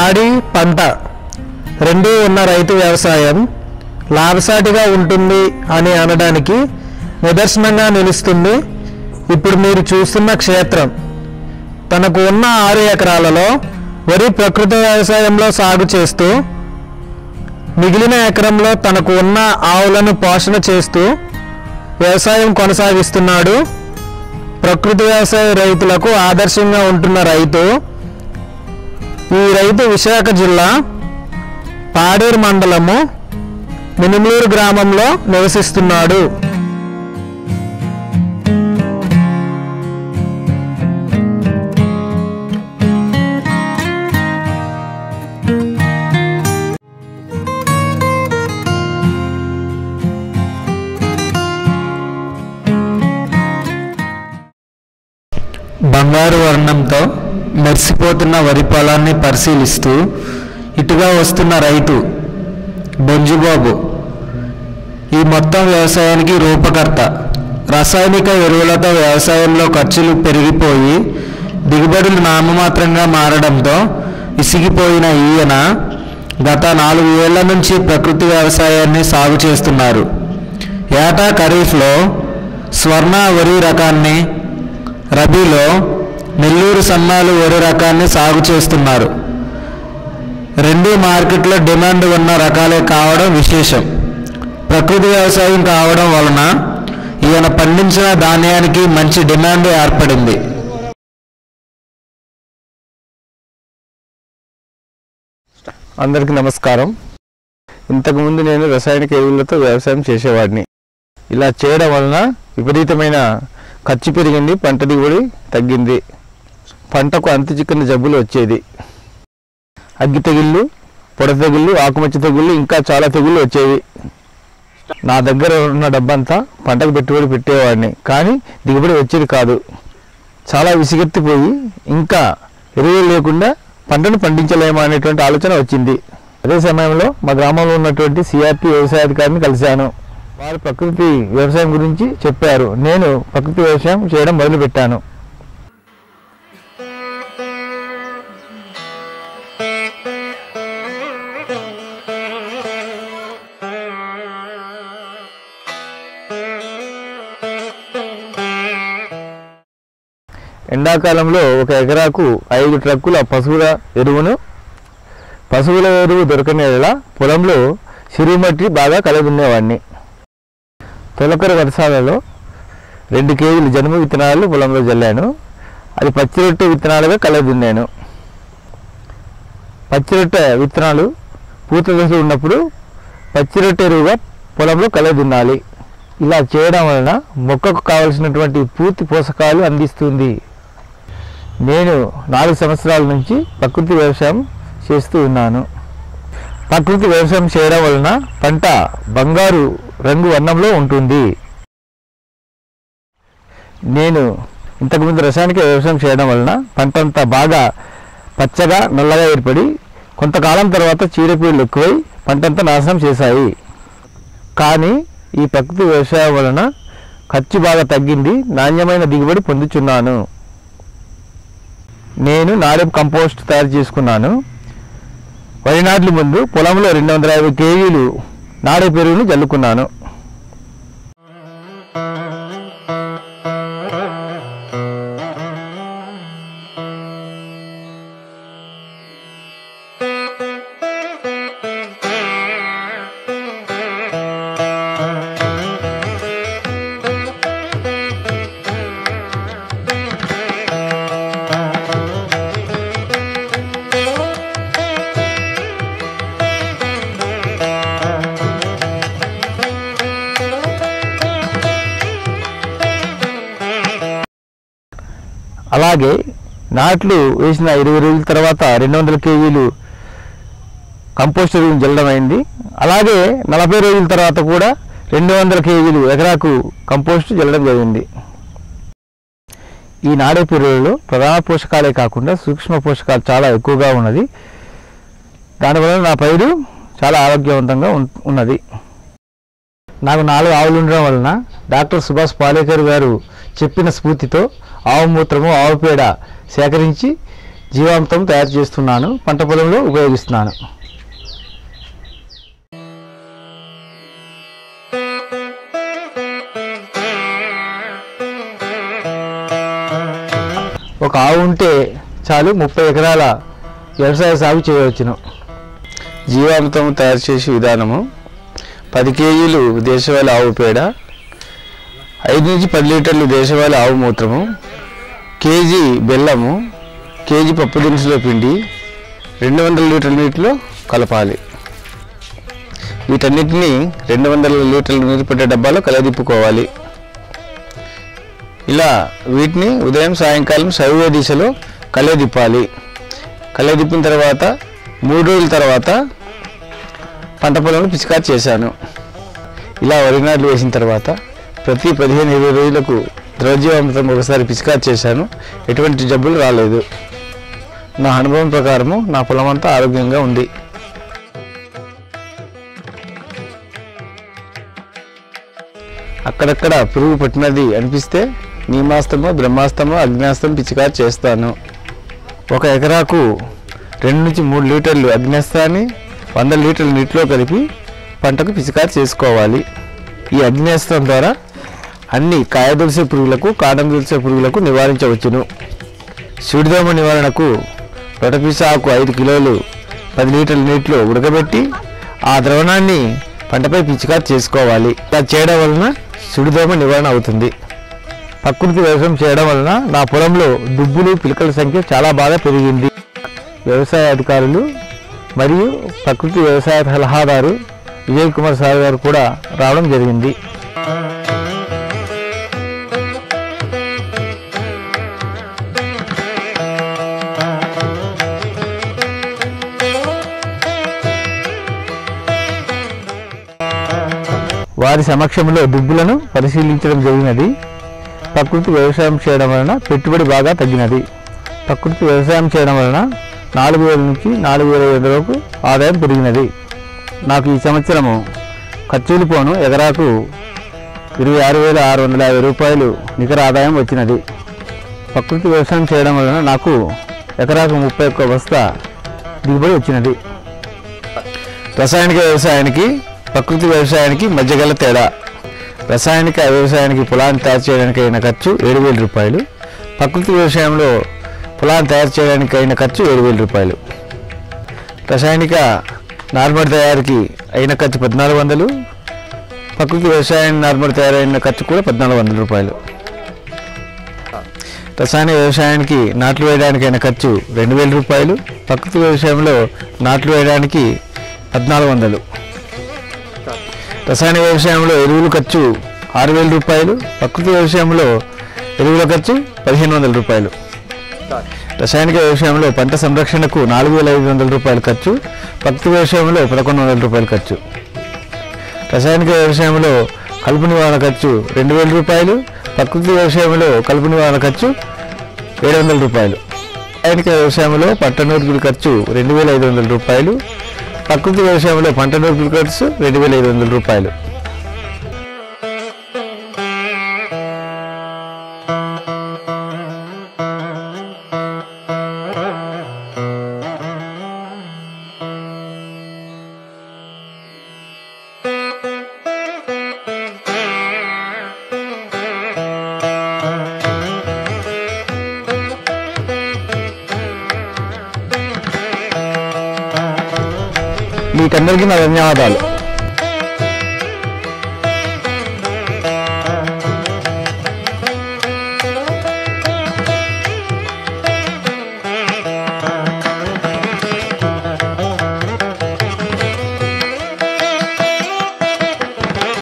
పాడి పంట రెండూ ఉన్న రైతు వ్యవసాయం లాభసాటిగా ఉంటుంది అని అనడానికి నిదర్శనంగా నిలుస్తుంది ఇప్పుడు మీరు చూస్తున్న క్షేత్రం తనకు ఉన్న ఆరు ఎకరాలలో వరి ప్రకృతి వ్యవసాయంలో సాగు చేస్తూ మిగిలిన ఎకరంలో తనకు ఉన్న ఆవులను పోషణ చేస్తూ వ్యవసాయం కొనసాగిస్తున్నాడు ప్రకృతి వ్యవసాయ రైతులకు ఆదర్శంగా ఉంటున్న రైతు ఈ రైతు విశాఖ జిల్లా పాడేరు మండలము మినుమూరు గ్రామంలో నివసిస్తున్నాడు బంగారు వర్ణంతో మెరిసిపోతున్న వరి పొలాన్ని పరిశీలిస్తూ ఇటుగా వస్తున్న రైతు బొంజుబాబు ఈ మొత్తం వ్యవసాయానికి రూపకర్త రసాయనిక ఎరువులతో వ్యవసాయంలో ఖర్చులు పెరిగిపోయి దిగుబడులు నామమాత్రంగా మారడంతో విసిగిపోయిన ఈయన గత నాలుగు ఏళ్ల నుంచి ప్రకృతి వ్యవసాయాన్ని సాగు చేస్తున్నారు ఏటా ఖరీఫ్లో స్వర్ణ వరి రకాన్ని రబీలో నెల్లూరు సన్నాలు వరి రకాన్ని సాగు చేస్తున్నారు రెండు మార్కెట్లో డిమాండ్ ఉన్న రకాలే కావడం విశేషం ప్రకృతి వ్యవసాయం కావడం వలన ఈయన పండించిన ధాన్యానికి మంచి డిమాండ్ ఏర్పడింది అందరికీ నమస్కారం ఇంతకుముందు నేను రసాయనిక ఎరువులతో వ్యవసాయం చేసేవాడిని ఇలా చేయడం వలన విపరీతమైన ఖర్చు పెరిగింది పంట దిగుబడి తగ్గింది పంటకు అంతు చిక్కని జబ్బులు వచ్చేది అగ్గి తెగుళ్ళు పొడ తెగుళ్ళు ఆకుమచ్చ తెగుళ్ళు ఇంకా చాలా తెగుళ్ళు వచ్చేవి నా దగ్గర ఉన్న డబ్బంతా పంటకు పెట్టుబడి పెట్టేవాడిని కానీ దిగుబడి వచ్చేది కాదు చాలా విసిగెత్తిపోయి ఇంకా ఎరువులు లేకుండా పంటను పండించలేమా అనేటువంటి ఆలోచన వచ్చింది అదే సమయంలో మా గ్రామంలో ఉన్నటువంటి సిఆర్పి వ్యవసాయాధికారిని కలిశాను వారు ప్రకృతి వ్యవసాయం గురించి చెప్పారు నేను ప్రకృతి వ్యవసాయం చేయడం మొదలుపెట్టాను ఎండాకాలంలో ఒక ఎకరాకు ఐదు ట్రక్కుల పశువుల ఎరువును పశువుల ఎరువు దొరకని ఎడల పొలంలో సిరుమట్టి బాగా కలదున్నేవాడిని తొలకరి వర్షాలలో రెండు కేజీలు జనుము విత్తనాలు పొలంలో జల్లాను అది పచ్చి రొట్టె విత్తనాలుగా కలదున్నాను పచ్చి రొట్టె విత్తనాలు పూత దశ ఉన్నప్పుడు పచ్చి రొట్టె ఎరువుగా పొలంలో కలదున్నాలి ఇలా చేయడం వలన మొక్కకు కావలసినటువంటి పూర్తి పోషకాలు అందిస్తుంది నేను నాలుగు సంవత్సరాల నుంచి ప్రకృతి వ్యవసాయం చేస్తూ ఉన్నాను ప్రకృతి వ్యవసాయం చేయడం వలన పంట బంగారు రంగు వర్ణంలో ఉంటుంది నేను ఇంతకుముందు రసాయనిక వ్యవసాయం చేయడం వలన పంట అంతా బాగా పచ్చగా నల్లగా ఏర్పడి కొంతకాలం తర్వాత చీడపీడలు ఎక్కువై పంటంతా నాశనం చేశాయి కానీ ఈ ప్రకృతి వ్యవసాయం వలన ఖర్చు బాగా తగ్గింది నాణ్యమైన దిగుబడి పొందుచున్నాను నేను నాడెం కంపోస్ట్ తయారు చేసుకున్నాను వరి నాట్ల ముందు పొలంలో రెండు వందల యాభై కేజీలు నాడే పెరుగును జల్లుకున్నాను అలాగే నాట్లు వేసిన ఇరవై రోజుల తర్వాత రెండు వందల కేజీలు కంపోస్ట్ ఎరువును జల్లడం అయింది అలాగే నలభై రోజుల తర్వాత కూడా రెండు వందల కేజీలు ఎకరాకు కంపోస్ట్ జల్లడం జరిగింది ఈ నాడే పెరుగులలో ప్రధాన పోషకాలే కాకుండా సూక్ష్మ పోషకాలు చాలా ఎక్కువగా ఉన్నది దానివల్ల నా పైరు చాలా ఆరోగ్యవంతంగా ఉన్- ఉన్నది నాకు నాలుగు ఆవులు ఉండడం వలన డాక్టర్ సుభాష్ పాలేకర్ గారు చెప్పిన స్ఫూర్తితో ఆవు మూత్రము ఆవు పేడ సేకరించి జీవామృతం తయారు చేస్తున్నాను పంట పొలంలో ఉపయోగిస్తున్నాను ఒక ఆవు ఉంటే చాలు ముప్పై ఎకరాల వ్యవసాయ సాగు చేయవచ్చును జీవామృతం తయారు చేసే విధానము పది కేజీలు దేశవాళీ ఆవు పేడ ఐదు నుంచి పది లీటర్లు దేశవాళీ ఆవు మూత్రము కేజీ బెల్లము కేజీ పప్పు దినుసుల పిండి రెండు వందల లీటర్ల నీటిలో కలపాలి వీటన్నిటిని రెండు వందల లీటర్ల నీరు పెట్టే డబ్బాలో కలదిప్పుకోవాలి ఇలా వీటిని ఉదయం సాయంకాలం సవ్య దిశలో కలదిప్పాలి కలదిప్పిన తర్వాత మూడు రోజుల తర్వాత పంట పొలంలో పిచికారి చేశాను ఇలా వరి నాట్లు వేసిన తర్వాత ప్రతి పదిహేను ఇరవై రోజులకు ద్రవజీవామృతం ఒకసారి పిచికారి చేశాను ఎటువంటి జబ్బులు రాలేదు నా అనుభవం ప్రకారము నా పొలం అంతా ఆరోగ్యంగా ఉంది అక్కడక్కడ పురుగు పట్టినది అనిపిస్తే నీమాస్తమో బ్రహ్మాస్తమో అగ్నాస్తం పిచికారి చేస్తాను ఒక ఎకరాకు రెండు నుంచి మూడు లీటర్లు అగ్నేస్తాన్ని వంద లీటర్ల నీటిలో కలిపి పంటకు పిచికారి చేసుకోవాలి ఈ అగ్నేస్తం ద్వారా అన్ని కాయదొలిసే పురుగులకు కాండం దొలిసే పురుగులకు నివారించవచ్చును సుడిదోమ నివారణకు రొటపిస ఆకు ఐదు కిలోలు పది లీటర్ల నీటిలో ఉడకబెట్టి ఆ ద్రవణాన్ని పంటపై పిచికారి చేసుకోవాలి ఇలా చేయడం వలన సుడిదోమ నివారణ అవుతుంది ప్రకృతి వ్యవసాయం చేయడం వలన నా పొలంలో దుబ్బులు పిలకల సంఖ్య చాలా బాగా పెరిగింది వ్యవసాయ అధికారులు మరియు ప్రకృతి వ్యవసాయ సలహాదారు విజయ్ కుమార్ సార్ గారు కూడా రావడం జరిగింది వారి సమక్షంలో దుబ్బులను పరిశీలించడం జరిగినది ప్రకృతి వ్యవసాయం చేయడం వలన పెట్టుబడి బాగా తగ్గినది ప్రకృతి వ్యవసాయం చేయడం వలన నాలుగు వేల నుంచి నాలుగు వేల ఐదు వరకు ఆదాయం పెరిగినది నాకు ఈ సంవత్సరము ఖర్చులు పోను ఎకరాకు ఇరవై ఆరు వేల ఆరు వందల యాభై రూపాయలు నికర ఆదాయం వచ్చినది ప్రకృతి వ్యవసాయం చేయడం వలన నాకు ఎకరాకు ముప్పై ఒక్క బస్తా దిగుబడి వచ్చినది రసాయనిక వ్యవసాయానికి ప్రకృతి వ్యవసాయానికి మధ్య గల తేడా రసాయనిక వ్యవసాయానికి పొలాన్ని తయారు చేయడానికి అయిన ఖర్చు ఏడు వేల రూపాయలు ప్రకృతి వ్యవసాయంలో పొలాన్ని తయారు చేయడానికి అయిన ఖర్చు ఏడు వేల రూపాయలు రసాయనిక నార్మల్ తయారీకి అయిన ఖర్చు పద్నాలుగు వందలు ప్రకృతి వ్యవసాయం నార్మల్ తయారైన ఖర్చు కూడా పద్నాలుగు వందల రూపాయలు రసాయన వ్యవసాయానికి నాట్లు వేయడానికి అయిన ఖర్చు రెండు వేల రూపాయలు ప్రకృతి వ్యవసాయంలో నాట్లు వేయడానికి పద్నాలుగు వందలు రసాయన వ్యవసాయంలో ఎరువుల ఖర్చు ఆరు వేల రూపాయలు ప్రకృతి వ్యవసాయంలో ఎరువుల ఖర్చు పదిహేను వందల రూపాయలు రసాయనిక వ్యవసాయంలో పంట సంరక్షణకు నాలుగు వేల ఐదు వందల రూపాయలు ఖర్చు ప్రకృతి వ్యవసాయంలో పదకొండు వందల రూపాయలు ఖర్చు రసాయనిక వ్యవసాయంలో కలుపు నివారణ ఖర్చు రెండు వేల రూపాయలు ప్రకృతి వ్యవసాయంలో కలుపు నివారణ ఖర్చు ఏడు వందల రూపాయలు రసాయనిక వ్యవసాయంలో పంట నూర్పుల ఖర్చు రెండు వేల ఐదు వందల రూపాయలు ప్రకృతి వ్యవసాయంలో పంట నూర్పుల ఖర్చు రెండు వేల ఐదు వందల రూపాయలు మీకందరికీ నా ధన్యవాదాలు